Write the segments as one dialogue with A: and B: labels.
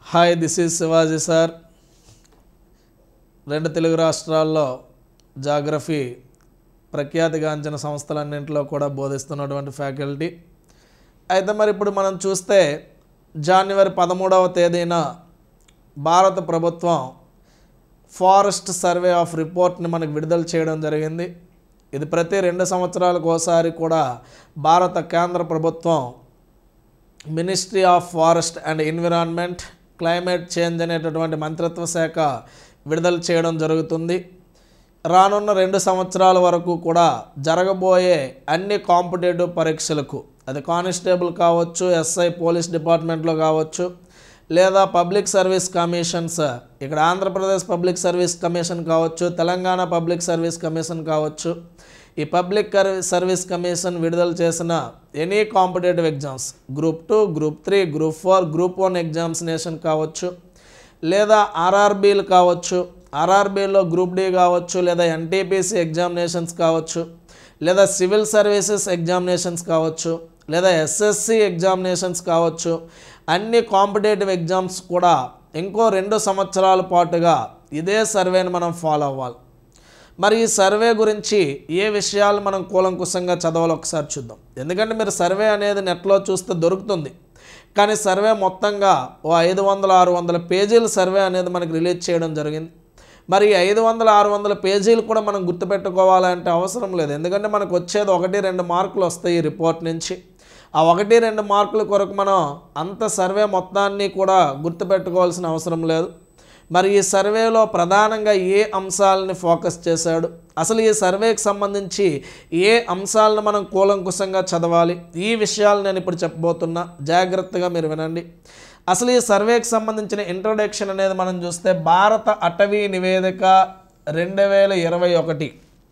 A: hi this is Shivaji sir రెండు తెలుగు రాష్ట్రాల్లో geography ప్రఖ్యాతిగాంచిన సంస్థలన్నింటిలో కూడా బోధిస్తున్నటువంటి ఫ్యాకల్టీ అయితే మరి ఇప్పుడు మనం చూస్తే జనవరి పదమూడవ తేదీన భారత ప్రభుత్వం ఫారెస్ట్ సర్వే ఆఫ్ రిపోర్ట్ని మనకు విడుదల చేయడం జరిగింది ఇది ప్రతి రెండు సంవత్సరాలకు ఒకసారి కూడా భారత కేంద్ర ప్రభుత్వం ministry of forest and environment climate change అనేటటువంటి మంత్రిత్వ శాఖ విడుదల చేయడం జరుగుతుంది రానున్న రెండు సంవత్సరాల వరకు కూడా జరగబోయే అన్ని కాంపిటేటివ్ పరీక్షలకు అది కానిస్టేబుల్ కావచ్చు ఎస్ఐ పోలీస్ డిపార్ట్మెంట్లో కావచ్చు లేదా పబ్లిక్ సర్వీస్ కమిషన్స్ ఇక్కడ ఆంధ్రప్రదేశ్ పబ్లిక్ సర్వీస్ కమిషన్ కావచ్చు తెలంగాణ పబ్లిక్ సర్వీస్ కమిషన్ కావచ్చు ఈ పబ్లిక్ సర్వీస్ కమిషన్ విడుదల చేసిన any competitive exams group two group three group four group one examination కావచ్చు లేదా ఆర్ఆర్బీలు కావచ్చు ఆర్ఆర్బీలో గ్రూప్ డి కావచ్చు లేదా ఎన్టీపీసీ ఎగ్జామినేషన్స్ కావచ్చు లేదా సివిల్ సర్వీసెస్ ఎగ్జామినేషన్స్ కావచ్చు లేదా ఎస్ఎస్సి ఎగ్జామినేషన్స్ కావచ్చు అన్ని కాంపిటేటివ్ ఎగ్జామ్స్ కూడా ఇంకో రెండు సంవత్సరాల పాటుగా ఇదే సర్వేని మనం ఫాలో అవ్వాలి మరి ఈ సర్వే గురించి ఏ విషయాలు మనం కూలంకుశంగా చదవాలో ఒకసారి చూద్దాం ఎందుకంటే మీరు సర్వే అనేది నెట్లో చూస్తే దొరుకుతుంది కానీ సర్వే మొత్తంగా ఓ ఐదు వందల ఆరు వందల పేజీల సర్వే అనేది మనకి రిలీజ్ చేయడం జరిగింది మరి ఈ ఐదు వందల ఆరు వందల పేజీలు కూడా మనం గుర్తుపెట్టుకోవాలంటే అవసరం లేదు ఎందుకంటే మనకు వచ్చేది ఒకటి రెండు మార్కులు వస్తాయి ఈ రిపోర్ట్ నుంచి ఆ ఒకటి రెండు మార్కుల కొరకు మనం అంత సర్వే మొత్తాన్ని కూడా గుర్తుపెట్టుకోవాల్సిన అవసరం లేదు మరి ఈ సర్వేలో ప్రధానంగా ఏ అంశాలని ఫోకస్ చేశాడు అసలు ఈ సర్వేకి సంబంధించి ఏ అంశాలను మనం కూలంకుశంగా చదవాలి ఈ విషయాలు నేను ఇప్పుడు చెప్పబోతున్నా జాగ్రత్తగా మీరు వినండి అసలు ఈ సర్వేకి సంబంధించిన ఇంట్రొడక్షన్ అనేది మనం చూస్తే భారత అటవీ నివేదిక రెండు వేల ఇరవై ఒకటి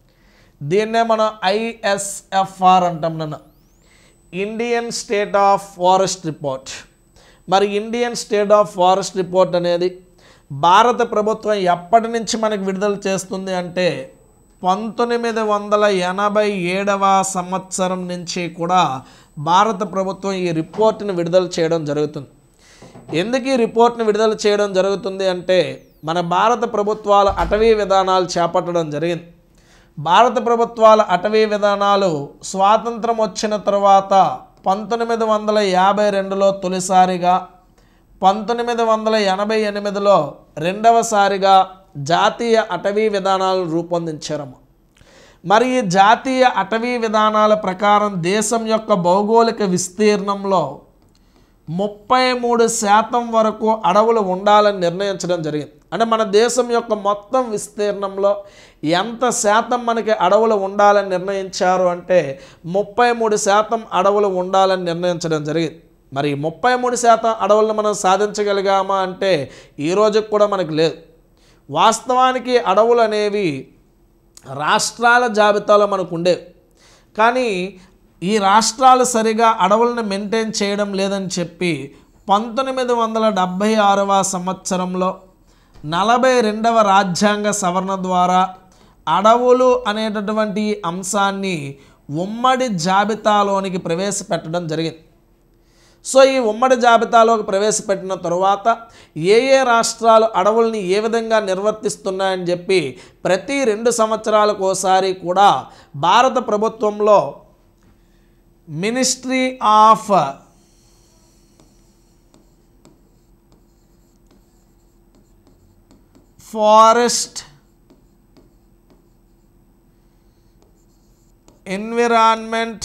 A: దీన్నే మనం ఐఎస్ఎఫ్ఆర్ అంటాం నన్ను Indian state of forest report మరి Indian state of forest report అనేది భారత ప్రభుత్వం ఎప్పటి నుంచి మనకు విడుదల చేస్తుంది అంటే పంతొమ్మిది వందల ఎనభై ఏడవ సంవత్సరం నుంచి కూడా భారత ప్రభుత్వం ఈ రిపోర్ట్ని విడుదల చేయడం జరుగుతుంది ఎందుకు ఈ రిపోర్ట్ని విడుదల చేయడం జరుగుతుంది అంటే మన భారత ప్రభుత్వాల అటవీ విధానాలు చేపట్టడం జరిగింది భారత ప్రభుత్వాల అటవీ విధానాలు స్వాతంత్రం వచ్చిన తర్వాత పంతొమ్మిది వందల యాభై రెండులో తొలిసారిగా పంతొమ్మిది వందల ఎనభై ఎనిమిదిలో రెండవసారిగా జాతీయ అటవీ విధానాలు రూపొందించారమ్మ మరి ఈ జాతీయ అటవీ విధానాల ప్రకారం దేశం యొక్క భౌగోళిక విస్తీర్ణంలో ముప్పై మూడు శాతం వరకు అడవులు ఉండాలని నిర్ణయించడం జరిగింది అంటే మన దేశం యొక్క మొత్తం విస్తీర్ణంలో ఎంత శాతం మనకి అడవులు ఉండాలని నిర్ణయించారు అంటే ముప్పై మూడు శాతం అడవులు ఉండాలని నిర్ణయించడం జరిగింది మరి ముప్పై మూడు శాతం అడవులను మనం సాధించగలిగామా అంటే ఈ రోజుకి కూడా మనకు లేదు వాస్తవానికి అడవులు అనేవి రాష్ట్రాల జాబితాలో మనకు ఉండేవి కానీ ఈ రాష్ట్రాలు సరిగా అడవులను మెయింటైన్ చేయడం లేదని చెప్పి పంతొమ్మిది వందల డెబ్భై ఆరవ సంవత్సరంలో నలభై రెండవ రాజ్యాంగ సవరణ ద్వారా అడవులు అనేటటువంటి అంశాన్ని ఉమ్మడి జాబితాలోనికి ప్రవేశపెట్టడం జరిగింది సో ఈ ఉమ్మడి జాబితాలోకి ప్రవేశపెట్టిన తరువాత ఏ ఏ రాష్ట్రాలు అడవుల్ని ఏ విధంగా నిర్వర్తిస్తున్నాయని చెప్పి ప్రతి రెండు సంవత్సరాలకు ఒకసారి కూడా భారత ప్రభుత్వంలో మినిస్ట్రీ ఆఫ్ ఫారెస్ట్ ఎన్విరాన్మెంట్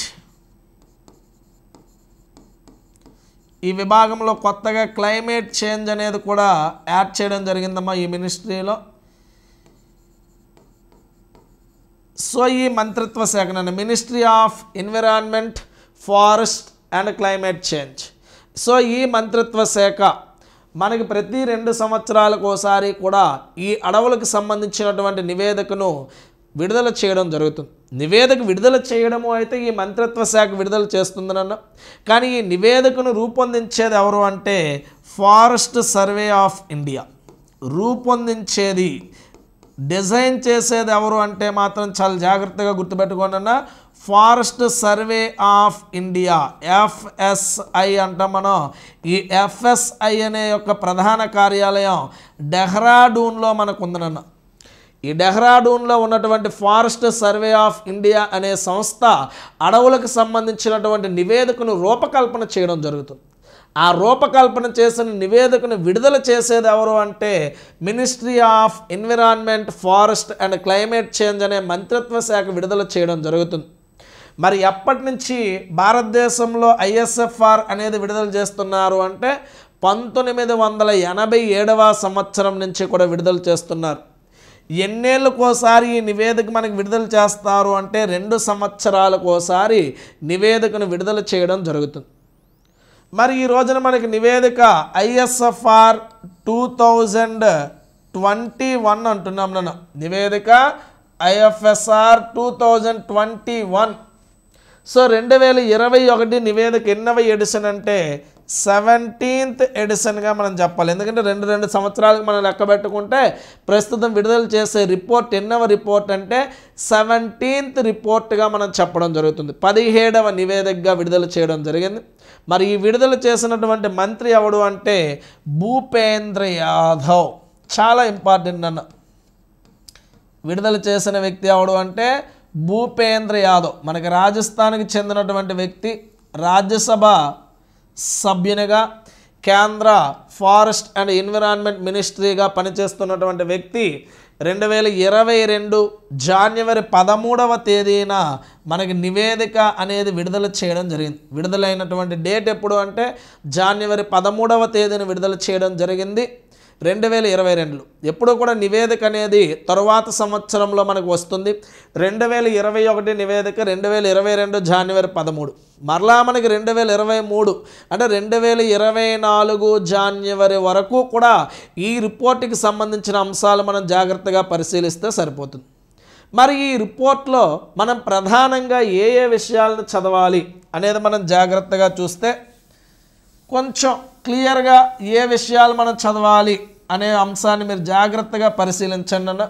A: ఈ విభాగంలో కొత్తగా క్లైమేట్ చేంజ్ అనేది కూడా యాడ్ చేయడం జరిగిందమ్మా ఈ మినిస్ట్రీలో సో ఈ మంత్రిత్వ శాఖ నన్ను ministry of environment forest and climate change so ఈ మంత్రిత్వ శాఖ మనకి ప్రతి రెండు సంవత్సరాలకు ఒకసారి కూడా ఈ అడవులకు సంబంధించినటువంటి నివేదికను విడుదల చేయడం జరుగుతుంది నివేదిక విడుదల చేయడము అయితే ఈ మంత్రిత్వ శాఖ విడుదల చేస్తుందనన్న కానీ ఈ నివేదికను రూపొందించేది ఎవరు అంటే ఫారెస్ట్ సర్వే ఆఫ్ ఇండియా రూపొందించేది డిజైన్ చేసేది ఎవరు అంటే మాత్రం చాలా జాగ్రత్తగా గుర్తుపెట్టుకోండి అన్న forest survey of India FSI అంటాం మనం ఈ ఎఫ్ఎస్ఐ అనే యొక్క ప్రధాన కార్యాలయం డెహ్రాడూన్లో మనకు ఉందనన్న ఈ డెహ్రాడూన్లో ఉన్నటువంటి ఫారెస్ట్ సర్వే ఆఫ్ ఇండియా అనే సంస్థ అడవులకు సంబంధించినటువంటి నివేదికను రూపకల్పన చేయడం జరుగుతుంది ఆ రూపకల్పన చేసిన నివేదికను విడుదల చేసేది ఎవరు అంటే ministry of environment forest and climate change అనే మంత్రిత్వ శాఖ విడుదల చేయడం జరుగుతుంది మరి ఎప్పటి నుంచి భారతదేశంలో ఐఎస్ఎఫ్ఆర్ అనేది విడుదల చేస్తున్నారు అంటే పంతొమ్మిది వందల ఎనభై ఏడవ సంవత్సరం నుంచి కూడా విడుదల చేస్తున్నారు ఎన్నేళ్ళకోసారి ఈ నివేదిక మనకి విడుదల చేస్తారు అంటే రెండు సంవత్సరాలకోసారి నివేదికను విడుదల చేయడం జరుగుతుంది మరి ఈ రోజున మనకి నివేదిక ISFR two thousand twenty one అంటున్నాం నన్ను నివేదిక IFSR two thousand twenty one so రెండు వేల ఇరవై ఒకటి నివేదిక ఎన్నవ ఎడిషన్ అంటే సెవెంటీన్త్ ఎడిషన్గా మనం చెప్పాలి ఎందుకంటే రెండు రెండు సంవత్సరాలకు మనం లెక్క పెట్టుకుంటే ప్రస్తుతం విడుదల చేసే రిపోర్ట్ ఎన్నవ రిపోర్ట్ అంటే సెవెంటీన్త్ రిపోర్ట్గా మనం చెప్పడం జరుగుతుంది పదిహేడవ నివేదికగా విడుదల చేయడం జరిగింది మరి ఈ విడుదల చేసినటువంటి మంత్రి ఎవడు అంటే భూపేంద్ర యాదవ్ చాలా ఇంపార్టెంట్ అన్న విడుదల చేసిన వ్యక్తి ఎవడు అంటే భూపేంద్ర యాదవ్ మనకి రాజస్థాన్కి చెందినటువంటి వ్యక్తి రాజ్యసభ సభ్యునిగా కేంద్ర ఫారెస్ట్ అండ్ ఎన్విరాన్మెంట్ మినిస్ట్రీగా పనిచేస్తున్నటువంటి వ్యక్తి రెండు వేల ఇరవై రెండు జాన్వరి పదమూడవ తేదీన మనకి నివేదిక అనేది విడుదల చేయడం జరిగింది విడుదలైనటువంటి డేట్ ఎప్పుడు అంటే జాన్వరి పదమూడవ తేదీన విడుదల చేయడం జరిగింది రెండు వేల ఇరవై రెండులో ఎప్పుడు కూడా నివేదిక అనేది తరువాత సంవత్సరంలో మనకు వస్తుంది రెండు వేల ఇరవై ఒకటి నివేదిక రెండు వేల ఇరవై రెండు జాన్వరి పదమూడు మరలా మనకి రెండు వేల ఇరవై మూడు అంటే రెండు వేల ఇరవై నాలుగు జాన్వరి వరకు కూడా ఈ రిపోర్ట్కి సంబంధించిన అంశాలు మనం జాగ్రత్తగా పరిశీలిస్తే సరిపోతుంది మరి ఈ రిపోర్ట్లో మనం ప్రధానంగా ఏ ఏ విషయాలను చదవాలి అనేది మనం జాగ్రత్తగా చూస్తే కొంచెం క్లియర్గా ఏ విషయాలు మనం చదవాలి అనే అంశాన్ని మీరు జాగ్రత్తగా పరిశీలించండి అన్న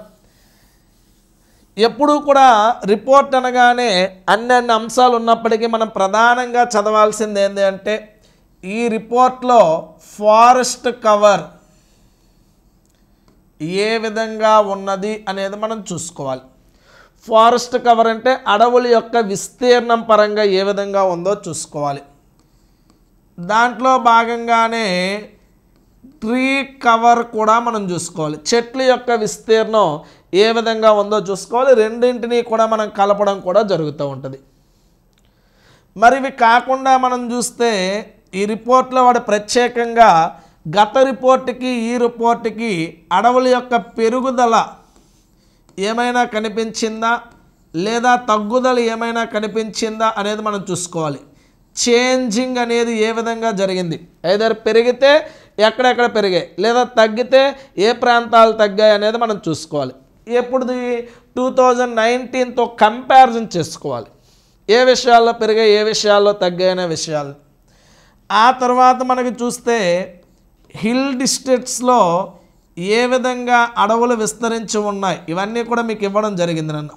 A: ఎప్పుడూ కూడా రిపోర్ట్ అనగానే అన్ని అన్ని అంశాలు ఉన్నప్పటికీ మనం ప్రధానంగా చదవాల్సింది ఏంటి అంటే ఈ రిపోర్ట్లో ఫారెస్ట్ కవర్ ఏ విధంగా ఉన్నది అనేది మనం చూసుకోవాలి ఫారెస్ట్ కవర్ అంటే అడవుల యొక్క విస్తీర్ణం పరంగా ఏ విధంగా ఉందో చూసుకోవాలి దాంట్లో భాగంగానే ట్రీ కవర్ కూడా మనం చూసుకోవాలి చెట్ల యొక్క విస్తీర్ణం ఏ విధంగా ఉందో చూసుకోవాలి రెండింటిని కూడా మనం కలపడం కూడా జరుగుతూ ఉంటుంది మరి ఇవి కాకుండా మనం చూస్తే ఈ రిపోర్ట్లో వాడు ప్రత్యేకంగా గత రిపోర్ట్కి ఈ రిపోర్ట్కి అడవుల యొక్క పెరుగుదల ఏమైనా కనిపించిందా లేదా తగ్గుదల ఏమైనా కనిపించిందా అనేది మనం చూసుకోవాలి చేంజింగ్ అనేది ఏ విధంగా జరిగింది ఐదర్ పెరిగితే ఎక్కడెక్కడ పెరిగాయి లేదా తగ్గితే ఏ ప్రాంతాలు తగ్గాయి అనేది మనం చూసుకోవాలి ఎప్పుడుది టూ థౌజండ్ నైన్టీన్తో కంపారిజన్ చేసుకోవాలి ఏ విషయాల్లో పెరిగాయి ఏ విషయాల్లో తగ్గాయి అనే విషయాలు ఆ తర్వాత మనకి చూస్తే హిల్ డిస్ట్రిక్ట్స్లో ఏ విధంగా అడవులు విస్తరించి ఉన్నాయి ఇవన్నీ కూడా మీకు ఇవ్వడం జరిగింది నన్ను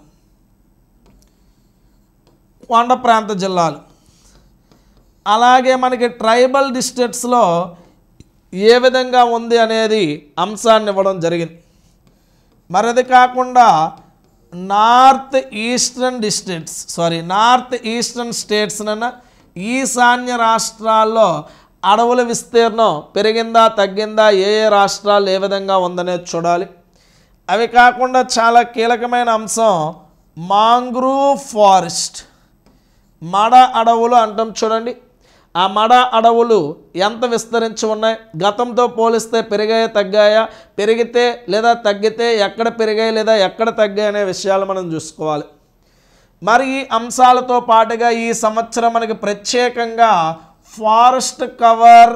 A: కొండ ప్రాంత జిల్లాలు అలాగే మనకి ట్రైబల్ డిస్ట్రిక్ట్స్లో ఏ విధంగా ఉంది అనేది అంశాన్ని ఇవ్వడం జరిగింది మరది కాకుండా north eastern districts sorry north eastern states అన్న ఈశాన్య రాష్ట్రాల్లో అడవుల విస్తీర్ణం పెరిగిందా తగ్గిందా ఏ ఏ రాష్ట్రాలు ఏ విధంగా ఉందనేది చూడాలి అవి కాకుండా చాలా కీలకమైన అంశం మాంగ్రూవ్ ఫారెస్ట్ మడ అడవులు అంటాం చూడండి ఆ మడ అడవులు ఎంత విస్తరించి ఉన్నాయి గతంతో పోలిస్తే పెరిగాయా తగ్గాయా పెరిగితే లేదా తగ్గితే ఎక్కడ పెరిగాయి లేదా ఎక్కడ తగ్గాయి అనే విషయాలు మనం చూసుకోవాలి మరి ఈ అంశాలతో పాటుగా ఈ సంవత్సరం మనకి ప్రత్యేకంగా forest cover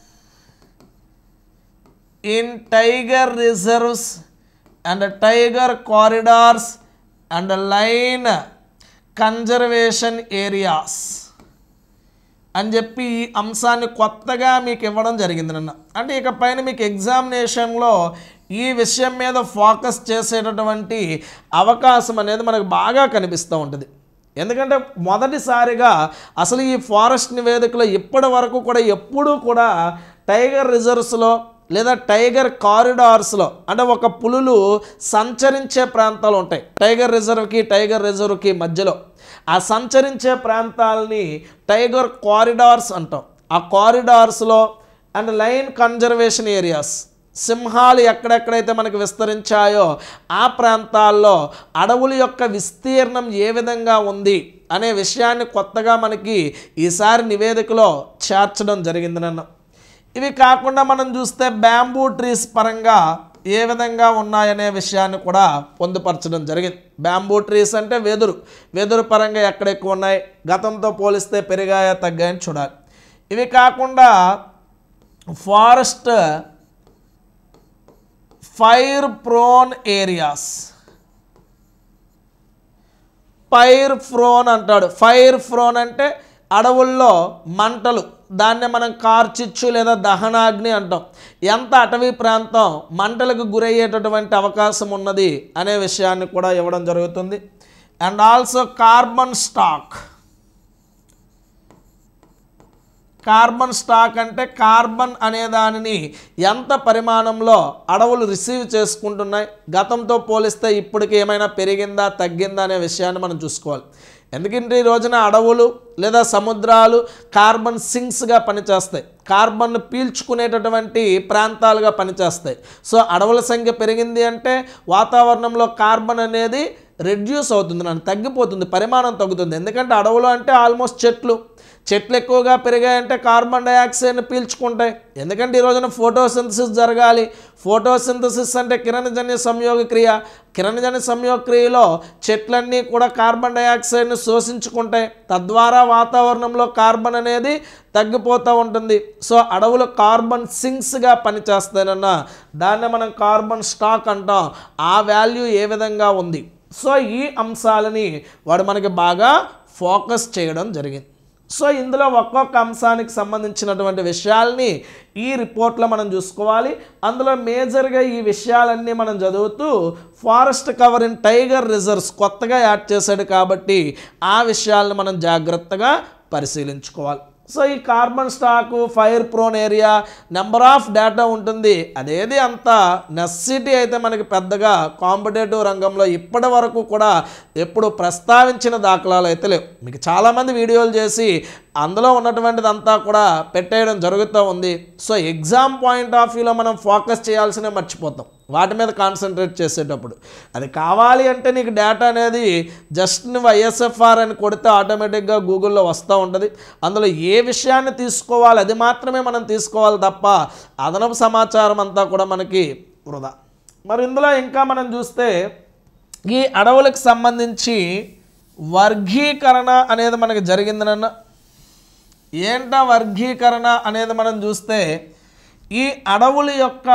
A: in tiger reserves and tiger corridors and lion conservation areas అని చెప్పి ఈ అంశాన్ని కొత్తగా మీకు ఇవ్వడం జరిగింది నన్న అంటే ఇక పైన మీకు ఎగ్జామినేషన్లో ఈ విషయం మీద ఫోకస్ చేసేటటువంటి అవకాశం అనేది మనకు బాగా కనిపిస్తూ ఉంటుంది ఎందుకంటే మొదటిసారిగా అసలు ఈ ఫారెస్ట్ నివేదికలో ఇప్పటి వరకు కూడా ఎప్పుడూ కూడా టైగర్ రిజర్వ్స్లో లేదా టైగర్ కారిడార్స్లో అంటే ఒక పులులు సంచరించే ప్రాంతాలు ఉంటాయి టైగర్ రిజర్వ్కి టైగర్ రిజర్వ్కి మధ్యలో ఆ సంచరించే ప్రాంతాలని టైగర్ కారిడార్స్ అంటాం ఆ కారిడార్స్లో అండ్ లైన్ కన్జర్వేషన్ ఏరియాస్ సింహాలు ఎక్కడెక్కడైతే మనకు విస్తరించాయో ఆ ప్రాంతాల్లో అడవుల యొక్క విస్తీర్ణం ఏ విధంగా ఉంది అనే విషయాన్ని కొత్తగా మనకి ఈసారి నివేదికలో చేర్చడం జరిగింది నన్ను ఇవి కాకుండా మనం చూస్తే బ్యాంబూ ట్రీస్ పరంగా ఏ విధంగా ఉన్నాయనే విషయాన్ని కూడా పొందుపరచడం జరిగింది బ్యాంబూ ట్రీస్ అంటే వెదురు వెదురు పరంగా ఎక్కడ ఎక్కువ ఉన్నాయి గతంతో పోలిస్తే పెరిగాయా తగ్గాయని చూడాలి ఇవి కాకుండా forest fire prone areas fire prone అంటాడు ఫైర్ ఫ్రోన్ అంటే అడవుల్లో మంటలు దాన్ని మనం కార్చిచ్చు లేదా దహనాగ్ని అంటాం ఎంత అటవీ ప్రాంతం మంటలకు గురయ్యేటటువంటి అవకాశం ఉన్నది అనే విషయాన్ని కూడా ఇవ్వడం జరుగుతుంది and also carbon stock carbon stock అంటే కార్బన్ అనే దానిని ఎంత పరిమాణంలో అడవులు రిసీవ్ చేసుకుంటున్నాయి గతంతో పోలిస్తే ఇప్పటికి ఏమైనా పెరిగిందా తగ్గిందా అనే విషయాన్ని మనం చూసుకోవాలి ఎందుకంటే ఈ రోజున అడవులు లేదా సముద్రాలు కార్బన్ సింక్స్గా పనిచేస్తాయి కార్బన్ పీల్చుకునేటటువంటి ప్రాంతాలుగా పనిచేస్తాయి సో అడవుల సంఖ్య పెరిగింది అంటే వాతావరణంలో కార్బన్ అనేది రెడ్యూస్ అవుతుంది నన్ను తగ్గిపోతుంది పరిమాణం తగ్గుతుంది ఎందుకంటే అడవులు అంటే ఆల్మోస్ట్ చెట్లు చెట్లు ఎక్కువగా పెరిగాయంటే కార్బన్ డైఆక్సైడ్ని పీల్చుకుంటాయి ఎందుకంటే ఈ రోజున ఫోటోసింథసిస్ జరగాలి ఫోటోసింథసిస్ అంటే కిరణజన్య సంయోగ క్రియ కిరణజన్య సంయోగ క్రియలో చెట్లన్నీ కూడా కార్బన్ డైఆక్సైడ్ని శోషించుకుంటాయి తద్వారా వాతావరణంలో కార్బన్ అనేది తగ్గిపోతూ ఉంటుంది సో అడవులు కార్బన్ సింక్స్గా పనిచేస్తాయన్న దాన్ని మనం కార్బన్ స్టాక్ అంటాం ఆ వాల్యూ ఏ విధంగా ఉంది సో ఈ అంశాలని వాడు మనకి బాగా ఫోకస్ చేయడం జరిగింది సో ఇందులో ఒక్కొక్క అంశానికి సంబంధించినటువంటి విషయాల్ని ఈ రిపోర్ట్లో మనం చూసుకోవాలి అందులో మేజర్గా ఈ విషయాలన్నీ మనం చదువుతూ forest cover in tiger reserves కొత్తగా యాడ్ చేశాడు కాబట్టి ఆ విషయాలను మనం జాగ్రత్తగా పరిశీలించుకోవాలి సో ఈ carbon stock fire prone area number of data ఉంటుంది అదేది అంత నెస్సిటీ అయితే మనకి పెద్దగా కాంపిటేటివ్ రంగంలో ఇప్పటి వరకు కూడా ఎప్పుడు ప్రస్తావించిన దాఖలాలు అయితే లేవు మీకు చాలామంది వీడియోలు చేసి అందులో ఉన్నటువంటిదంతా కూడా పెట్టేయడం జరుగుతూ ఉంది సో ఎగ్జామ్ పాయింట్ ఆఫ్ వ్యూలో మనం ఫోకస్ చేయాల్సినే మర్చిపోతాం వాటి మీద కాన్సన్ట్రేట్ చేసేటప్పుడు అది కావాలి అంటే నీకు డేటా అనేది జస్ట్ నువ్వు ఐఎస్ఎఫ్ఆర్ అని కొడితే ఆటోమేటిక్గా గూగుల్లో వస్తూ ఉంటుంది అందులో ఏ విషయాన్ని తీసుకోవాలి అది మాత్రమే మనం తీసుకోవాలి తప్ప అదనపు సమాచారం అంతా కూడా మనకి వృధా మరి ఇందులో ఇంకా మనం చూస్తే ఈ అడవులకు సంబంధించి వర్గీకరణ అనేది మనకి జరిగిందనన్న ఏంట వర్గీకరణ అనేది మనం చూస్తే ఈ అడవుల యొక్క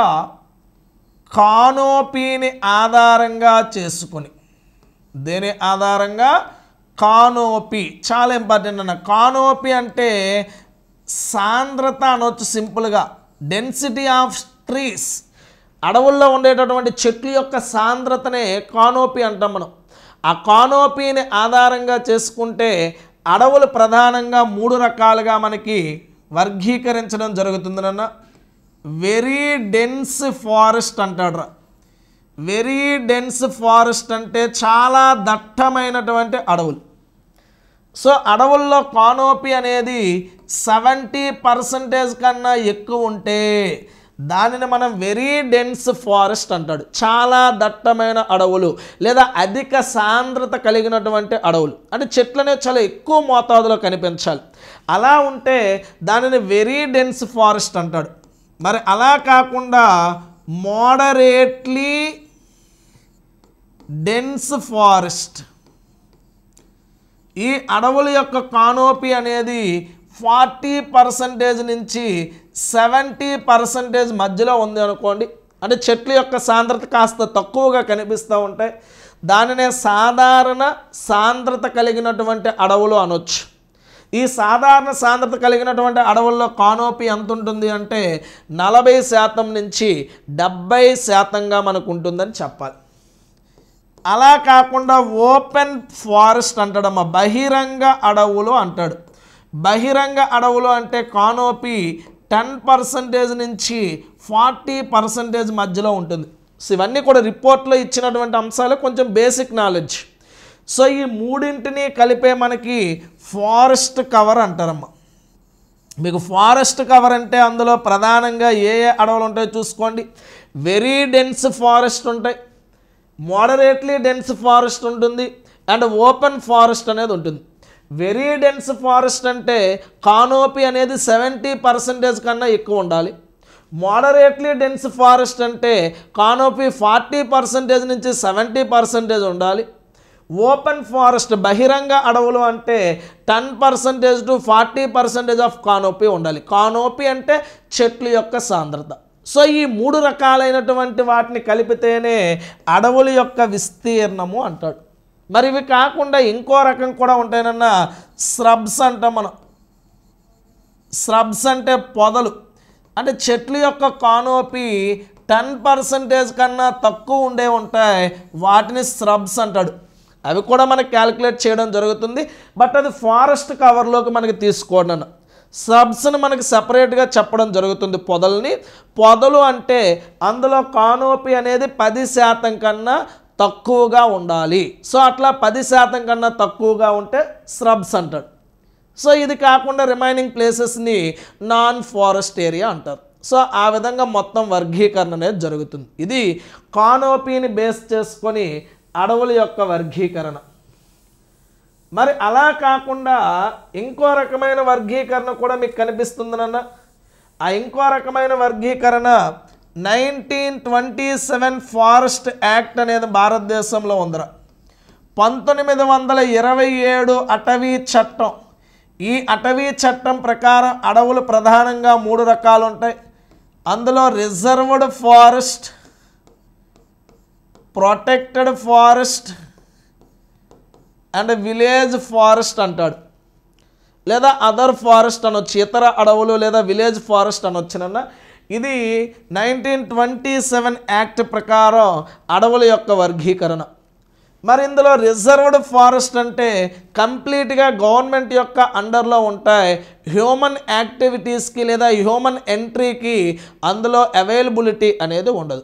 A: కానోపీని ఆధారంగా చేసుకొని దేని ఆధారంగా కానోపి చాలా ఇంపార్టెంట్ అన్న కానోపి అంటే సాంద్రత అనొచ్చు సింపుల్గా డెన్సిటీ ఆఫ్ ట్రీస్ అడవుల్లో ఉండేటటువంటి చెట్ల యొక్క సాంద్రతనే కానోపి అంటాం మనం ఆ కానోపీని ఆధారంగా చేసుకుంటే అడవులు ప్రధానంగా మూడు రకాలుగా మనకి వర్గీకరించడం జరుగుతుంది నాన్న వెరీ డెన్స్ ఫారెస్ట్ అంటాడు వెరీ డెన్స్ ఫారెస్ట్ అంటే చాలా దట్టమైనటువంటి అడవులు సో అడవుల్లో కానోపి అనేది సెవెంటీ పర్సంటేజ్ కన్నా ఎక్కువ ఉంటే దానిని మనం వెరీ డెన్స్ ఫారెస్ట్ అంటాడు చాలా దట్టమైన అడవులు లేదా అధిక సాంద్రత కలిగినటువంటి అడవులు అంటే చెట్లు అనేవి చాలా ఎక్కువ మోతాదులో కనిపించాలి అలా ఉంటే దానిని వెరీ డెన్స్ ఫారెస్ట్ అంటాడు మరి అలా కాకుండా మోడరేట్లీ డెన్స్ ఫారెస్ట్ ఈ అడవుల యొక్క కానోపి అనేది ఫార్టీ పర్సంటేజ్ నుంచి సెవెంటీ పర్సంటేజ్ మధ్యలో ఉంది అనుకోండి అంటే చెట్ల యొక్క సాంద్రత కాస్త తక్కువగా కనిపిస్తూ ఉంటాయి దానినే సాధారణ సాంద్రత కలిగినటువంటి అడవులు అనొచ్చు ఈ సాధారణ సాంద్రత కలిగినటువంటి అడవుల్లో కానోపి ఎంత ఉంటుంది అంటే నలభై శాతం నుంచి డెబ్బై శాతంగా మనకు ఉంటుందని చెప్పాలి అలా కాకుండా ఓపెన్ ఫారెస్ట్ అంటాడమ్మా బహిరంగ అడవులు అంటాడు బహిరంగ అడవులు అంటే కానోపి టెన్ పర్సంటేజ్ నుంచి ఫార్టీ పర్సంటేజ్ మధ్యలో ఉంటుంది సో ఇవన్నీ కూడా రిపోర్ట్లో ఇచ్చినటువంటి అంశాలు కొంచెం బేసిక్ నాలెడ్జ్ సో ఈ మూడింటిని కలిపే మనకి ఫారెస్ట్ కవర్ అంటారమ్మా మీకు ఫారెస్ట్ కవర్ అంటే అందులో ప్రధానంగా ఏ ఏ అడవులు ఉంటాయో చూసుకోండి వెరీ డెన్స్ ఫారెస్ట్ ఉంటాయి మోడరేట్లీ డెన్స్ ఫారెస్ట్ ఉంటుంది అండ్ ఓపెన్ ఫారెస్ట్ అనేది ఉంటుంది వెరీ డెన్స్ ఫారెస్ట్ అంటే కానోపి అనేది సెవెంటీ పర్సెంటేజ్ కన్నా ఎక్కువ ఉండాలి మోడరేట్లీ డెన్స్ ఫారెస్ట్ అంటే కానోపి ఫార్టీ పర్సెంటేజ్ నుంచి సెవెంటీ పర్సెంటేజ్ ఉండాలి ఓపెన్ ఫారెస్ట్ బహిరంగ అడవులు అంటే ten percentage to forty percentage of canopy ఉండాలి కానోపీ అంటే చెట్ల యొక్క సాంద్రత సో ఈ మూడు రకాలైనటువంటి వాటిని కలిపితేనే అడవుల యొక్క విస్తీర్ణము అంటాడు మరి ఇవి కాకుండా ఇంకో రకం కూడా ఉంటాయనన్న స్రబ్స్ అంటాం మనం స్రబ్స్ అంటే పొదలు అంటే చెట్ల యొక్క కానోపి టెన్ పర్సెంటేజ్ కన్నా తక్కువ ఉండే ఉంటాయి వాటిని స్రబ్స్ అంటాడు అవి కూడా మనకి క్యాలిక్యులేట్ చేయడం జరుగుతుంది బట్ అది ఫారెస్ట్ కవర్లోకి మనకి తీసుకోండి అన్న సబ్స్ని మనకి సపరేట్గా చెప్పడం జరుగుతుంది పొదల్ని పొదలు అంటే అందులో కానోపి అనేది పది శాతం కన్నా తక్కువగా ఉండాలి సో అట్లా పది శాతం కన్నా తక్కువగా ఉంటే స్రబ్స్ అంటాడు సో ఇది కాకుండా రిమైనింగ్ ప్లేసెస్ని నాన్ ఫారెస్ట్ ఏరియా అంటారు సో ఆ విధంగా మొత్తం వర్గీకరణ అనేది జరుగుతుంది ఇది కానోపీని బేస్ చేసుకొని అడవుల యొక్క వర్గీకరణ మరి అలా కాకుండా ఇంకో రకమైన వర్గీకరణ కూడా మీకు కనిపిస్తుందనన్న ఆ ఇంకో రకమైన వర్గీకరణ nineteen twenty seven forest act అనేది భారతదేశంలో ఉందిరా పంతొమ్మిది వందల ఇరవై ఏడు అటవీ చట్టం ఈ అటవీ చట్టం ప్రకారం అడవులు ప్రధానంగా మూడు రకాలు ఉంటాయి అందులో reserved forest protected forest and village forest అంటాడు లేదా అదర్ ఫారెస్ట్ అనొచ్చు ఇతర అడవులు లేదా విలేజ్ ఫారెస్ట్ అనొచ్చునన్న ఇది నైన్టీన్ ట్వంటీ సెవెన్ యాక్ట్ ప్రకారం అడవుల యొక్క వర్గీకరణ మరి ఇందులో రిజర్వ్డ్ ఫారెస్ట్ అంటే కంప్లీట్గా గవర్నమెంట్ యొక్క అండర్లో ఉంటాయి హ్యూమన్ యాక్టివిటీస్కి లేదా హ్యూమన్ ఎంట్రీకి అందులో అవైలబిలిటీ అనేది ఉండదు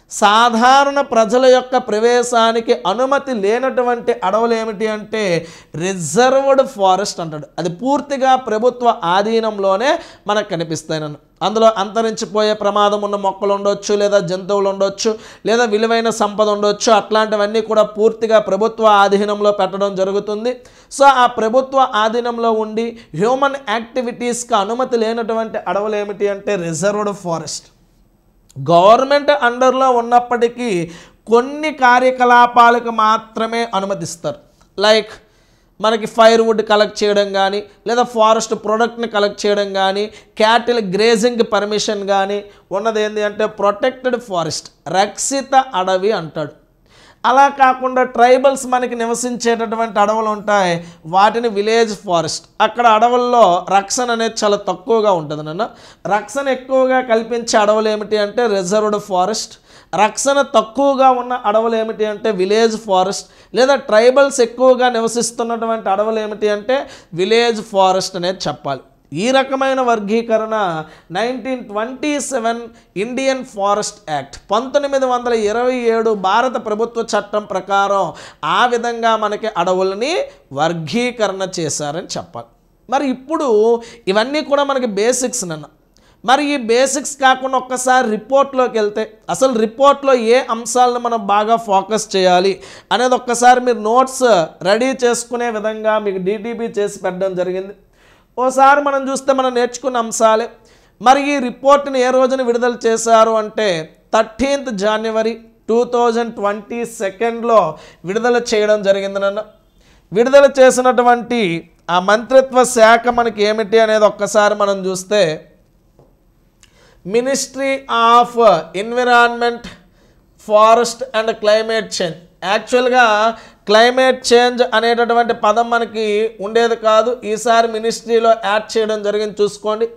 A: సాధారణ ప్రజల యొక్క ప్రవేశానికి అనుమతి లేనటువంటి అడవులు ఏమిటి అంటే రిజర్వ్డ్ ఫారెస్ట్ అంటాడు అది పూర్తిగా ప్రభుత్వ ఆధీనంలోనే మనకు కనిపిస్తాయి నన్ను అందులో అంతరించిపోయే ప్రమాదం ఉన్న మొక్కలు ఉండొచ్చు లేదా జంతువులు ఉండొచ్చు లేదా విలువైన సంపద ఉండొచ్చు అట్లాంటివన్నీ కూడా పూర్తిగా ప్రభుత్వ ఆధీనంలో పెట్టడం జరుగుతుంది సో ఆ ప్రభుత్వ ఆధీనంలో ఉండి హ్యూమన్ యాక్టివిటీస్కి అనుమతి లేనటువంటి అడవులు ఏమిటి అంటే రిజర్వ్డ్ ఫారెస్ట్ గవర్నమెంట్ అండర్లో ఉన్నప్పటికీ కొన్ని కార్యకలాపాలకు మాత్రమే అనుమతిస్తారు లైక్ మనకి ఫైర్ వుడ్ కలెక్ట్ చేయడం కానీ లేదా ఫారెస్ట్ ప్రోడక్ట్ని కలెక్ట్ చేయడం కానీ క్యాటిల్ గ్రేజింగ్ పర్మిషన్ కానీ ఉన్నది ఏంటి అంటే ప్రొటెక్టెడ్ ఫారెస్ట్ రక్షిత అడవి అంటాడు అలా కాకుండా ట్రైబల్స్ మనకి నివసించేటటువంటి అడవులు ఉంటాయి వాటిని విలేజ్ ఫారెస్ట్ అక్కడ అడవుల్లో రక్షణ అనేది చాలా తక్కువగా ఉంటుంది నాన్న రక్షణ ఎక్కువగా కల్పించే అడవులు ఏమిటి అంటే రిజర్వ్డ్ ఫారెస్ట్ రక్షణ తక్కువగా ఉన్న అడవులు ఏమిటి అంటే విలేజ్ ఫారెస్ట్ లేదా ట్రైబల్స్ ఎక్కువగా నివసిస్తున్నటువంటి అడవులు ఏమిటి అంటే విలేజ్ ఫారెస్ట్ అనేది చెప్పాలి ఈ రకమైన వర్గీకరణ nineteen twenty seven Indian forest act పంతొమ్మిది వందల ఇరవై ఏడు భారత ప్రభుత్వ చట్టం ప్రకారం ఆ విధంగా మనకి అడవులని వర్గీకరణ చేశారని చెప్పాలి మరి ఇప్పుడు ఇవన్నీ కూడా మనకి బేసిక్స్ నన్న మరి ఈ బేసిక్స్ కాకుండా ఒక్కసారి రిపోర్ట్లోకి వెళ్తే అసలు రిపోర్ట్లో ఏ అంశాలను మనం బాగా ఫోకస్ చేయాలి అనేది ఒక్కసారి మీరు నోట్స్ రెడీ చేసుకునే విధంగా మీకు డిటిపి చేసి పెట్టడం జరిగింది ఓసారి మనం చూస్తే మనం నేర్చుకున్న అంశాలే మరి ఈ రిపోర్ట్ని ఏ రోజున విడుదల చేశారు అంటే thirteenth January two thousand twenty సెకండ్లో విడుదల చేయడం జరిగింది నన్ను విడుదల చేసినటువంటి ఆ మంత్రిత్వ శాఖ మనకి ఏమిటి అనేది ఒక్కసారి మనం చూస్తే ministry of environment forest and climate change యాక్చువల్గా క్లైమేట్ చేంజ్ అనేటటువంటి పదం మనకి ఉండేది కాదు ఈసారి మినిస్ట్రీలో యాడ్ చేయడం జరిగింది చూసుకోండి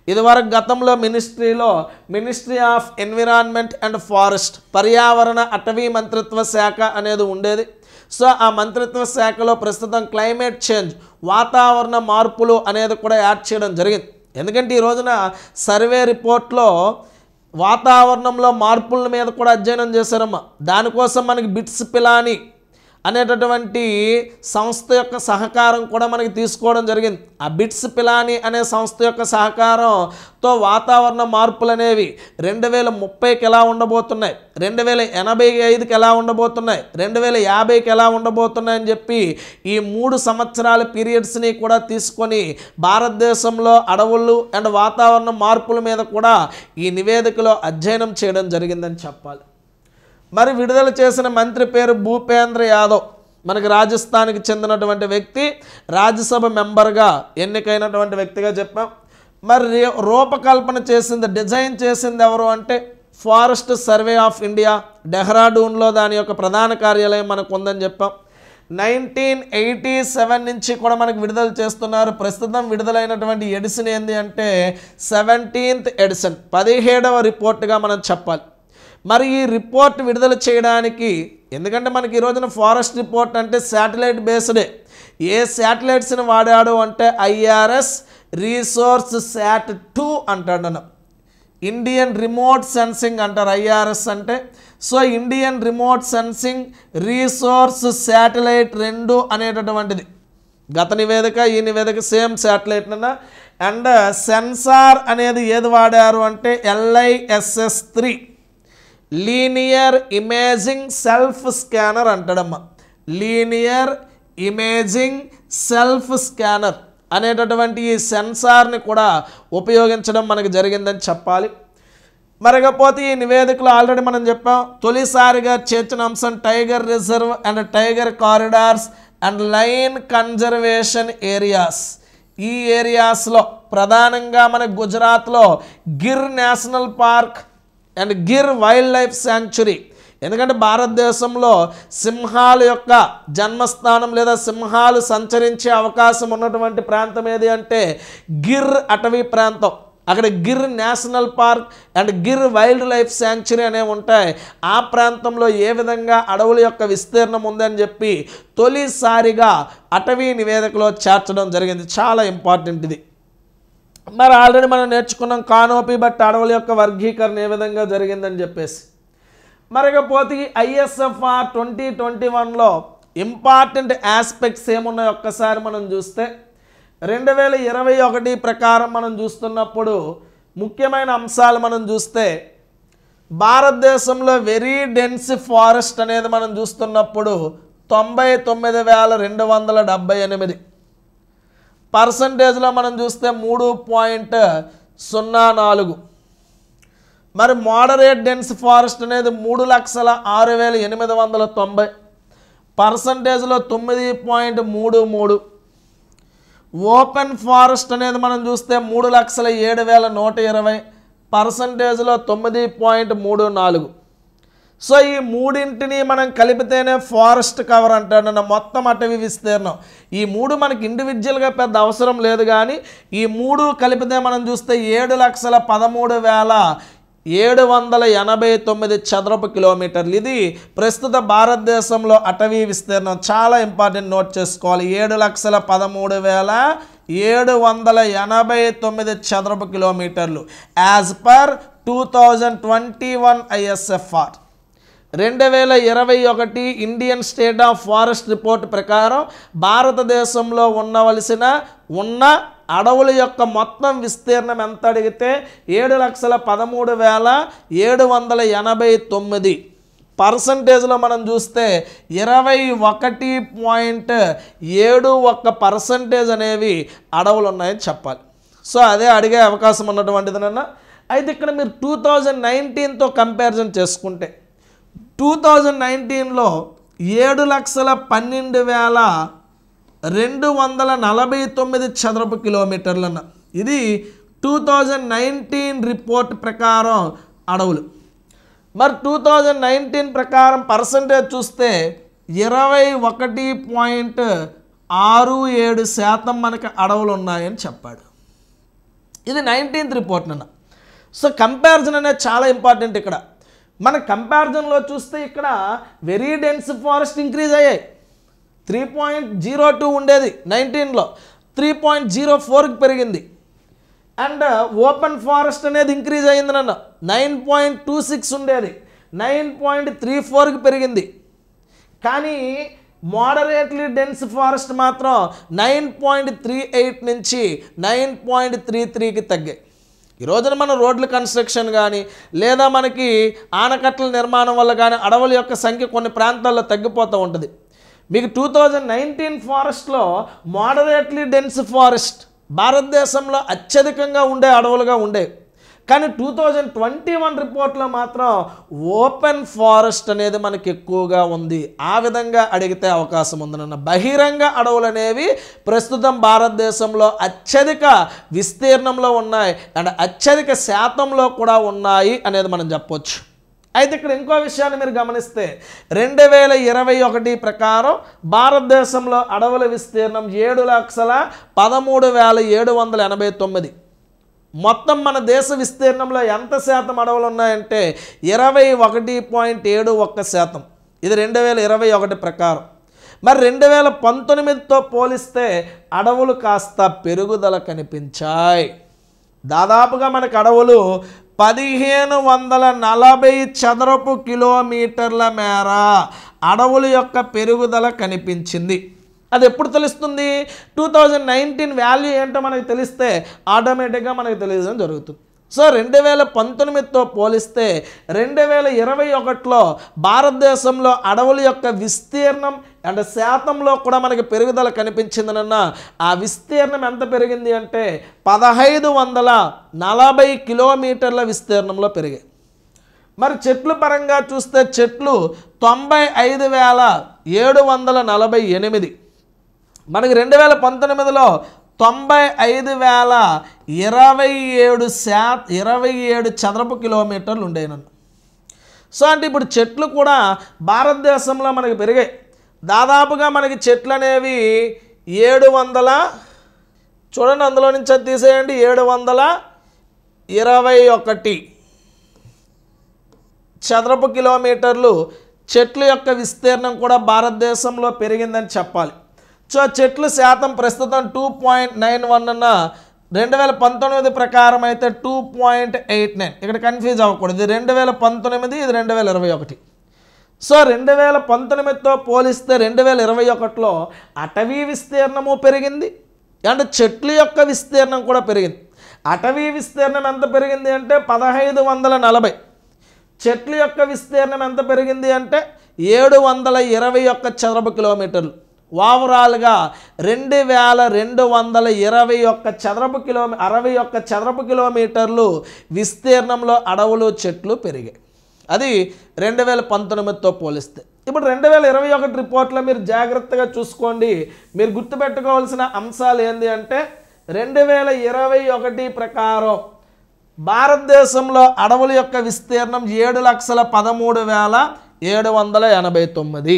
A: ఇదివరకు గతంలో మినిస్ట్రీలో ministry of environment and forest పర్యావరణ అటవీ మంత్రిత్వ శాఖ అనేది ఉండేది సో ఆ మంత్రిత్వ శాఖలో ప్రస్తుతం క్లైమేట్ చేంజ్ వాతావరణ మార్పులు అనేది కూడా యాడ్ చేయడం జరిగింది ఎందుకంటే ఈ రోజున సర్వే రిపోర్ట్లో వాతావరణంలో మార్పుల మీద కూడా అధ్యయనం చేశారమ్మా దానికోసం మనకి బిట్స్ పిలాని అనేటటువంటి సంస్థ యొక్క సహకారం కూడా మనకి తీసుకోవడం జరిగింది ఆ బిట్స్ పిలాని అనే సంస్థ యొక్క సహకారంతో వాతావరణ మార్పులు అనేవి రెండు వేల ముప్పైకి ఎలా ఉండబోతున్నాయి రెండు వేల ఎనభై ఐదుకి ఎలా ఉండబోతున్నాయి రెండు వేల యాభైకి ఎలా ఉండబోతున్నాయి అని చెప్పి ఈ మూడు సంవత్సరాల పీరియడ్స్ని కూడా తీసుకొని భారతదేశంలో అడవులు అండ్ వాతావరణ మార్పుల మీద కూడా ఈ నివేదికలో అధ్యయనం చేయడం జరిగిందని చెప్పాలి మరి విడుదల చేసిన మంత్రి పేరు భూపేంద్ర యాదవ్ మనకి రాజస్థాన్కి చెందినటువంటి వ్యక్తి రాజ్యసభ మెంబర్గా ఎన్నికైనటువంటి వ్యక్తిగా చెప్పాం మరి రే- రూపకల్పన చేసింది డిజైన్ చేసింది ఎవరు అంటే ఫారెస్ట్ సర్వే ఆఫ్ ఇండియా డెహ్రాడూన్లో దాని యొక్క ప్రధాన కార్యాలయం మనకు ఉందని చెప్పాం నైన్టీన్ ఎయిటీ సెవెన్ నుంచి కూడా మనకు విడుదల చేస్తున్నారు ప్రస్తుతం విడుదలైనటువంటి ఎడిషన్ ఏంది అంటే సెవెంటీన్త్ ఎడిషన్ పదిహేడవ రిపోర్ట్గా మనం చెప్పాలి మరి ఈ రిపోర్ట్ విడుదల చేయడానికి ఎందుకంటే మనకి ఈ రోజున ఫారెస్ట్ రిపోర్ట్ అంటే శాటిలైట్ బేస్డే ఏ శాటిలైట్స్ని వాడాడు అంటే ఐఆర్ఎస్ రీసోర్స్ శాట్ టూ అంటాడు అన్న ఇండియన్ రిమోట్ సెన్సింగ్ అంటారు ఐఆర్ఎస్ అంటే so Indian remote sensing resource satellite రెండు అనేటటువంటిది గత నివేదిక ఈ నివేదిక సేమ్ శాటిలైట్ అన్న అండ్ సెన్సార్ అనేది ఏది వాడారు అంటే LISS three linear imaging self scanner అంటాడమ్మా లీనియర్ ఇమేజింగ్ సెల్ఫ్ స్కానర్ అనేటటువంటి ఈ సెన్సార్ని కూడా ఉపయోగించడం మనకు జరిగిందని చెప్పాలి మరకపోతే ఈ నివేదికలో ఆల్రెడీ మనం చెప్పాం తొలిసారిగా చేర్చిన అంశం tiger reserve and tiger corridors and lion conservation areas ఈ ఏరియాస్లో ప్రధానంగా మన గుజరాత్లో Gir national park and Gir wildlife sanctuary ఎందుకంటే భారతదేశంలో సింహాల యొక్క జన్మస్థానం లేదా సింహాలు సంచరించే అవకాశం ఉన్నటువంటి ప్రాంతం ఏది అంటే గిర్ అటవీ ప్రాంతం అక్కడ Gir national park and Gir wildlife sanctuary అనేవి ఉంటాయి ఆ ప్రాంతంలో ఏ విధంగా అడవుల యొక్క విస్తీర్ణం ఉందని చెప్పి తొలిసారిగా అటవీ నివేదికలో చేర్చడం జరిగింది చాలా ఇంపార్టెంట్ ఇది మరి ఆల్రెడీ మనం నేర్చుకున్నాం కానోపి బట్ అడవుల యొక్క వర్గీకరణ ఏ విధంగా జరిగిందని చెప్పేసి మరకపోతే ఐఎస్ఎఫ్ఆర్ ట్వంటీ ట్వంటీ వన్లో ఇంపార్టెంట్ ఆస్పెక్ట్స్ ఏమున్నాయో ఒక్కసారి మనం చూస్తే రెండు వేల ఇరవై ఒకటి ప్రకారం మనం చూస్తున్నప్పుడు ముఖ్యమైన అంశాలు మనం చూస్తే భారతదేశంలో వెరీ డెన్స్ ఫారెస్ట్ అనేది మనం చూస్తున్నప్పుడు తొంభై తొమ్మిది వేల రెండు వందల డెబ్బై ఎనిమిది పర్సంటేజ్లో మనం చూస్తే మూడు పాయింట్ సున్నా నాలుగు మరి మోడరేట్ డెన్స్ ఫారెస్ట్ అనేది మూడు లక్షల ఆరు వేల ఎనిమిది వందల తొంభై పర్సంటేజ్లో తొమ్మిది పాయింట్ మూడు మూడు ఓపెన్ ఫారెస్ట్ అనేది మనం చూస్తే మూడు లక్షల ఏడు వేల నూట ఇరవై పర్సంటేజ్లో తొమ్మిది పాయింట్ మూడు నాలుగు సో ఈ మూడింటిని మనం కలిపితేనే ఫారెస్ట్ కవర్ అంటాడన్న మొత్తం అటవీ విస్తీర్ణం ఈ మూడు మనకి ఇండివిజువల్గా పెద్ద అవసరం లేదు కానీ ఈ మూడు కలిపితే మనం చూస్తే ఏడు లక్షల పదమూడు వేల ఏడు వందల ఎనభై తొమ్మిది చదరపు కిలోమీటర్లు ఇది ప్రస్తుత భారతదేశంలో అటవీ విస్తీర్ణం చాలా ఇంపార్టెంట్ నోట్ చేసుకోవాలి ఏడు లక్షల పదమూడు వేల ఏడు వందల ఎనభై తొమ్మిది చదరపు కిలోమీటర్లు as per two thousand twenty one ISFR రెండు వేల ఇరవై ఒకటి Indian state of forest report ప్రకారం భారతదేశంలో ఉండవలసిన ఉన్న అడవుల యొక్క మొత్తం విస్తీర్ణం ఎంత అడిగితే ఏడు లక్షల పదమూడు వేల ఏడు వందల ఎనభై తొమ్మిది పర్సంటేజ్లో మనం చూస్తే ఇరవై ఒకటి పాయింట్ ఏడు ఒక్క పర్సంటేజ్ అనేవి అడవులు ఉన్నాయని చెప్పాలి సో అదే అడిగే అవకాశం ఉన్నటువంటిదనన్నా అయితే ఇక్కడ మీరు టూ థౌజండ్ నైన్టీన్తో కంపారిజన్ చేసుకుంటే టూ థౌజండ్ నైన్టీన్లో ఏడు లక్షల పన్నెండు వేల రెండు వందల నలభై తొమ్మిది చదరపు కిలోమీటర్లన్న ఇది టూ థౌజండ్ నైన్టీన్ రిపోర్ట్ ప్రకారం అడవులు మరి టూ థౌజండ్ నైన్టీన్ ప్రకారం పర్సంటేజ్ చూస్తే ఇరవై ఒకటి పాయింట్ ఆరు ఏడు శాతం మనకి అడవులు ఉన్నాయని చెప్పాడు ఇది నైన్టీన్త్ రిపోర్ట్ నన్న సో కంపారిజన్ అనేది చాలా ఇంపార్టెంట్ ఇక్కడ మన కంపారిజన్లో చూస్తే ఇక్కడ వెరీ డెన్స్ ఫారెస్ట్ ఇంక్రీజ్ అయ్యాయి త్రీ పాయింట్ జీరో టూ ఉండేది నైన్టీన్లో త్రీ పాయింట్ జీరో ఫోర్కి పెరిగింది అండ్ ఓపెన్ ఫారెస్ట్ అనేది ఇంక్రీజ్ అయ్యింది నన్ను నైన్ పాయింట్ టూ సిక్స్ ఉండేది నైన్ పాయింట్ త్రీ ఫోర్కి పెరిగింది కానీ మోడరేట్లీ డెన్స్ ఫారెస్ట్ మాత్రం నైన్ పాయింట్ త్రీ ఎయిట్ నుంచి నైన్ పాయింట్ త్రీ త్రీకి తగ్గాయి ఈ రోజున మన రోడ్ల కన్స్ట్రక్షన్ కానీ లేదా మనకి ఆనకట్టల నిర్మాణం వల్ల కానీ అడవుల యొక్క సంఖ్య కొన్ని ప్రాంతాల్లో తగ్గిపోతూ ఉంటుంది మీకు టూ థౌజండ్ నైన్టీన్ ఫారెస్ట్లో మోడరేట్లీ డెన్స్ ఫారెస్ట్ భారతదేశంలో అత్యధికంగా ఉండే అడవులుగా ఉండే కానీ టూ థౌజండ్ ట్వంటీ వన్ రిపోర్ట్లో మాత్రం ఓపెన్ ఫారెస్ట్ అనేది మనకి ఎక్కువగా ఉంది ఆ విధంగా అడిగితే అవకాశం ఉందన్న బహిరంగ అడవులు అనేవి ప్రస్తుతం భారతదేశంలో అత్యధిక విస్తీర్ణంలో ఉన్నాయి అండ్ అత్యధిక శాతంలో కూడా ఉన్నాయి అనేది మనం చెప్పొచ్చు అయితే ఇక్కడ ఇంకో విషయాన్ని మీరు గమనిస్తే రెండు వేల ఇరవై ఒకటి ప్రకారం భారతదేశంలో అడవుల విస్తీర్ణం ఏడు లక్షల పదమూడు వేల ఏడు వందల ఎనభై తొమ్మిది మొత్తం మన దేశ విస్తీర్ణంలో ఎంత శాతం అడవులు ఉన్నాయంటే ఇరవై ఒకటి పాయింట్ ఏడు ఒక్క శాతం ఇది రెండు వేల ఇరవై ఒకటి ప్రకారం మరి రెండు వేల పంతొమ్మిదితో పోలిస్తే అడవులు కాస్త పెరుగుదల కనిపించాయి దాదాపుగా మనకు అడవులు పదిహేను వందల నలభై చదరపు కిలోమీటర్ల మేర అడవుల యొక్క పెరుగుదల కనిపించింది అది ఎప్పుడు తెలుస్తుంది టూ థౌజండ్ నైన్టీన్ వాల్యూ ఏంటో మనకు తెలిస్తే ఆటోమేటిక్గా మనకు తెలియడం జరుగుతుంది సో రెండు వేల పంతొమ్మిదితో పోలిస్తే రెండు వేల ఇరవై ఒకటిలో భారతదేశంలో అడవుల యొక్క విస్తీర్ణం అండ్ శాతంలో కూడా మనకి పెరుగుదల కనిపించిందనన్న ఆ విస్తీర్ణం ఎంత పెరిగింది అంటే పదహైదు వందల నలభై కిలోమీటర్ల విస్తీర్ణంలో పెరిగాయి మరి చెట్లు పరంగా చూస్తే చెట్లు తొంభై ఐదు వేల ఏడు వందల నలభై ఎనిమిది మనకి రెండు వేల పంతొమ్మిదిలో తొంభై ఐదు వేల ఇరవై ఏడు శా ఇరవై ఏడు చదరపు కిలోమీటర్లు ఉండేనన్ను సో అంటే ఇప్పుడు చెట్లు కూడా భారతదేశంలో మనకి పెరిగాయి దాదాపుగా మనకి చెట్లు అనేవి ఏడు వందల చూడండి అందులో నుంచి అది తీసేయండి ఏడు వందల ఇరవై ఒకటి చదరపు కిలోమీటర్లు చెట్ల యొక్క విస్తీర్ణం కూడా భారతదేశంలో పెరిగిందని చెప్పాలి సో చెట్లు శాతం ప్రస్తుతం టూ పాయింట్ నైన్ వన్ అన్న రెండు వేల పంతొమ్మిది ప్రకారం అయితే టూ పాయింట్ ఎయిట్ నైన్ ఇక్కడ కన్ఫ్యూజ్ అవ్వకూడదు ఇది రెండు వేల పంతొమ్మిది ఇది రెండు వేల ఇరవై ఒకటి సో రెండు వేల పంతొమ్మిదితో పోలిస్తే రెండు వేల ఇరవై ఒకటిలో అటవీ విస్తీర్ణము పెరిగింది అండ్ చెట్ల యొక్క విస్తీర్ణం కూడా పెరిగింది అటవీ విస్తీర్ణం ఎంత పెరిగింది అంటే పదహైదు వందల నలభై చెట్ల యొక్క విస్తీర్ణం ఎంత పెరిగింది అంటే ఏడు వందల ఇరవై ఒక్క చదరపు కిలోమీటర్లు ఓవరాల్గా రెండు వేల రెండు వందల ఇరవై ఒక్క చదరపు కిలోమీ అరవై ఒక్క చదరపు కిలోమీటర్లు విస్తీర్ణంలో అడవులు చెట్లు పెరిగాయి అది రెండు వేల పంతొమ్మిదితో పోలిస్తే ఇప్పుడు రెండు వేల ఇరవై ఒకటి రిపోర్ట్లో మీరు జాగ్రత్తగా చూసుకోండి మీరు గుర్తుపెట్టుకోవాల్సిన అంశాలు ఏంటి అంటే రెండు వేల ఇరవై ఒకటి ప్రకారం భారతదేశంలో అడవుల యొక్క విస్తీర్ణం ఏడు లక్షల పదమూడు వేల ఏడు వందల ఎనభై తొమ్మిది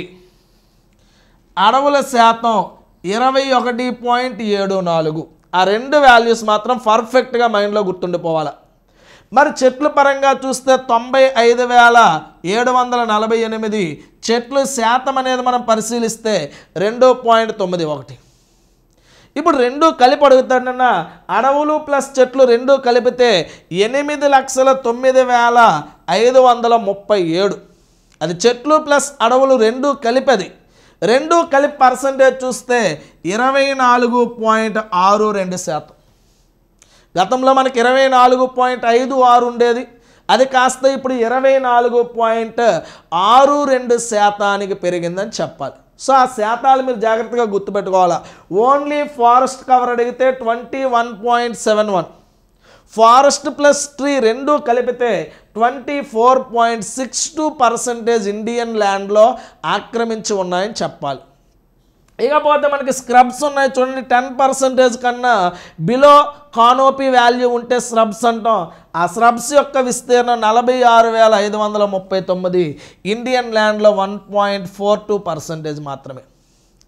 A: అడవుల శాతం ఇరవై ఒకటి పాయింట్ ఏడు నాలుగు ఆ రెండు వాల్యూస్ మాత్రం పర్ఫెక్ట్గా మైండ్లో గుర్తుండిపోవాలి మరి చెట్ల పరంగా చూస్తే తొంభై ఐదు వేల ఏడు వందల నలభై ఎనిమిది చెట్లు శాతం అనేది మనం పరిశీలిస్తే రెండు పాయింట్ తొమ్మిది ఒకటి ఇప్పుడు రెండు కలిపి అడుగుతాడన్న అడవులు ప్లస్ చెట్లు రెండు కలిపితే ఎనిమిది లక్షల తొమ్మిది వేల ఐదు వందల ముప్పై ఏడు అది చెట్లు ప్లస్ అడవులు రెండు కలిపది రెండు కలిపి పర్సంటేజ్ చూస్తే ఇరవై నాలుగు పాయింట్ ఆరు రెండు శాతం గతంలో మనకి ఇరవై నాలుగు పాయింట్ ఐదు ఆరు ఉండేది అది కాస్త ఇప్పుడు ఇరవై నాలుగు పాయింట్ ఆరు రెండు శాతానికి పెరిగిందని చెప్పాలి సో ఆ శాతాలు మీరు జాగ్రత్తగా గుర్తుపెట్టుకోవాలా ఓన్లీ ఫారెస్ట్ కవర్ అడిగితే twenty one point seven one forest plus tree రెండు కలిపితే twenty four point six two percentage Indian ల్యాండ్లో ఆక్రమించి ఉన్నాయని చెప్పాలి ఇకపోతే మనకి స్క్రబ్స్ ఉన్నాయి చూడండి టెన్ పర్సెంటేజ్ కన్నా బిలో కానోపీ వాల్యూ ఉంటే స్రబ్స్ అంటాం ఆ స్రబ్స్ యొక్క విస్తీర్ణం నలభై ఆరు వేల ఐదు వందల ముప్పై తొమ్మిది ఇండియన్ ల్యాండ్లో one point four two percentage మాత్రమే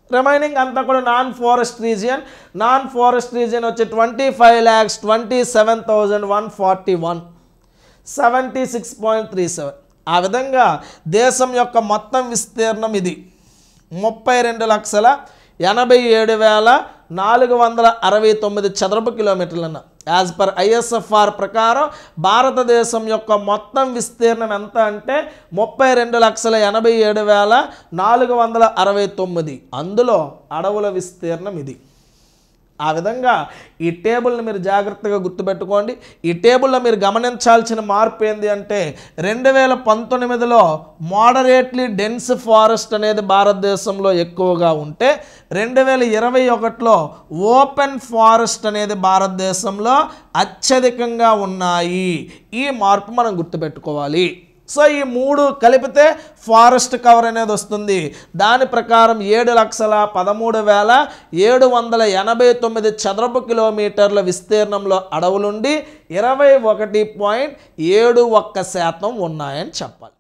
A: రిమైనింగ్ అంతా కూడా non forest region non forest region వచ్చి twenty five lakhs twenty seven thousand one forty one seventy six point three seven ఆ విధంగా దేశం యొక్క మొత్తం విస్తీర్ణం ఇది ముప్పై రెండు లక్షల ఎనభై ఏడు వేల నాలుగు వందల అరవై తొమ్మిది చదరపు కిలోమీటర్లన్న యాజ్ పర్ ఐఎస్ఎఫ్ఆర్ ప్రకారం భారతదేశం యొక్క మొత్తం విస్తీర్ణం ఎంత అంటే ముప్పై రెండు లక్షల ఎనభై ఏడు వేల నాలుగు వందల అరవై తొమ్మిది అందులో అడవుల విస్తీర్ణం ఇది ఆ విధంగా ఈ టేబుల్ని మీరు జాగ్రత్తగా గుర్తుపెట్టుకోండి ఈ టేబుల్లో మీరు గమనించాల్సిన మార్పు ఏంది అంటే రెండు వేల పంతొమ్మిదిలో మోడరేట్లీ డెన్స్ ఫారెస్ట్ అనేది భారతదేశంలో ఎక్కువగా ఉంటే రెండు వేల ఇరవై ఒకటిలో ఓపెన్ ఫారెస్ట్ అనేది భారతదేశంలో అత్యధికంగా ఉన్నాయి ఈ మార్పు మనం గుర్తుపెట్టుకోవాలి సో ఈ మూడు కలిపితే ఫారెస్ట్ కవర్ అనేది వస్తుంది దాని ప్రకారం ఏడు లక్షల పదమూడు వేల ఏడు వందల ఎనభై తొమ్మిది చదరపు కిలోమీటర్ల విస్తీర్ణంలో అడవులుండి ఇరవై ఒకటి పాయింట్ ఏడు ఒక్క శాతం ఉన్నాయని చెప్పాలి